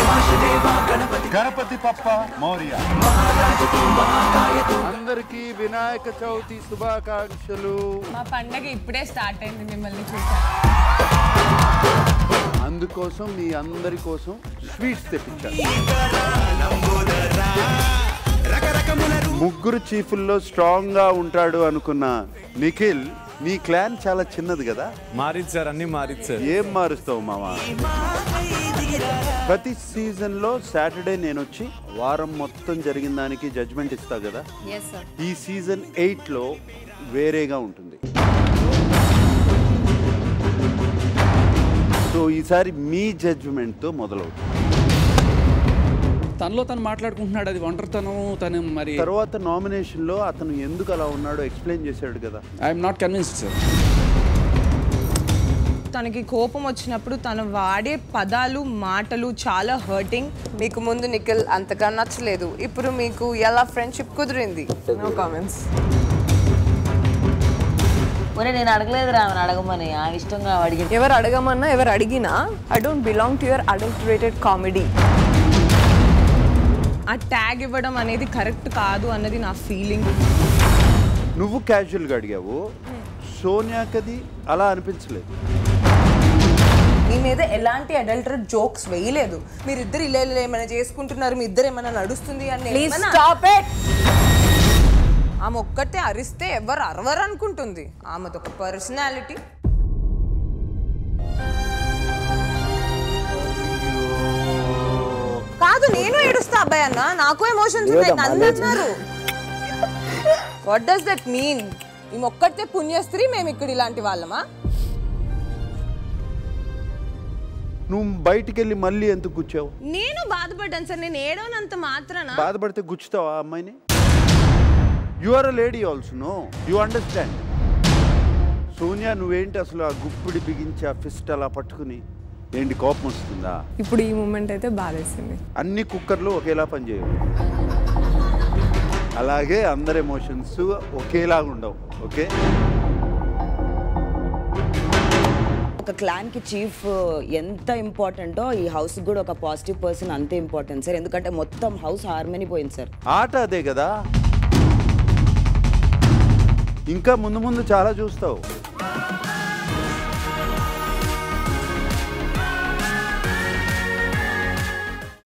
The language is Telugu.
గణపతి పప్ప మౌర్య అందరికీ వినాయక చవితి శుభాకాంక్షలు మా పండగ ఇప్పుడే స్టార్ట్ అయింది మిమ్మల్ని చూసా అందుకోసం మీ అందరి కోసం స్వీట్స్ తెప్పించాను ముగ్గురు చీఫుల్లో స్ట్రాంగ్ గా ఉంటాడు అనుకున్న నిఖిల్ నీ క్లాన్ చాలా చిన్నది కదా మారింది సార్ అన్ని మారింది సార్ ఏం మారుస్తావు మావా ప్రతి సీజన్ లో సాటర్డే నేను వచ్చి వారం మొత్తం జరిగిన దానికి జడ్జ్మెంట్ ఇస్తా కదా ఈ సీజన్ ఎయిట్ లో వేరేగా ఉంటుంది సో ఈసారి మీ జడ్జ్మెంట్ తో మొదలవుతుంది తనలో తను మాట్లాడుకుంటున్నాడు అది ఒంటరితనం తను మరి తర్వాత నామినేషన్ లో అతను ఎందుకు అలా ఉన్నాడో ఎక్స్ప్లెయిన్ చేశాడు కదా ఐఎమ్ నాట్ కన్విన్స్డ్ సార్ తనకి కోపం వచ్చినప్పుడు తను వాడే పదాలు మాటలు చాలా హర్టింగ్ మీకు ముందు నిఖిల్ అంతగా నచ్చలేదు ఇప్పుడు మీకు ఎలా ఫ్రెండ్షిప్ కుదిరింది నో కామెంట్స్ ఒరే నేను అడగలేదు రా అడగమని ఆ ఇష్టంగా అడిగి ఎవరు అడగమన్నా ఎవరు అడిగినా I don't belong to your adulterated comedy ఆ ట్యాగ్ ఇవ్వడం అనేది కరెక్ట్ కాదు అన్నది నా ఫీలింగ్ నువ్వు casual గా అడిగావు సోనియాకది అలా అనిపించలేదు మీ మీద ఎలాంటి అడల్టరేట్ జోక్స్ వేయలేదు మీరిద్దరు ఇలా ఇలా ఏమైనా చేసుకుంటున్నారు మీ ఇద్దరు ఏమైనా నడుస్తుంది అని Please స్టాప్ ఇట్ ఆమె ఒక్కటే అరిస్తే ఎవరు అరవరు అనుకుంటుంది ఆమెది ఒక పర్సనాలిటీ కాదు నేను ఏడుస్తా అబ్బాయి అన్న నాకు ఎమోషన్స్ ఉన్నాయి నన్ను అన్నారు వాట్ డస్ దట్ మీన్ ఈమె ఒక్కటే పుణ్యస్త్రీ మేము ఇక్కడ ఇలాంటి వాళ్ళమా నువ్వు బయటికి వెళ్ళి మళ్ళీ ఎందుకు గుచ్చావు నేను బాధపడ్డాను సార్ నేను ఏడవనంత మాత్రాన బాధపడితే గుచ్చుతావా ఆ అమ్మాయిని you are a lady also no you understand Sonia నువ్వేంటి అసలు ఆ గుప్పిడి బిగించి ఆ ఫిస్ట్ అలా పట్టుకుని ఏంటి కోపం వస్తుందా ఇప్పుడు ఈ మూమెంట్ అయితే బాధేసింది అన్ని కుక్కర్లు ఒకేలా పనిచేయవు అలాగే అందరి ఎమోషన్స్ ఒకేలాగా ఉండవు ఓకే ఒక క్లాన్ కి చీఫ్ ఎంత ఇంపార్టెంటో ఈ హౌస్ కూడా ఒక పాజిటివ్ పర్సన్ అంతే ఇంపార్టెంట్ సార్ ఎందుకంటే మొత్తం హౌస్ హార్మనీ పోయింది సార్ ఆట అదే కదా ఇంకా ముందు ముందు చాలా చూస్తావు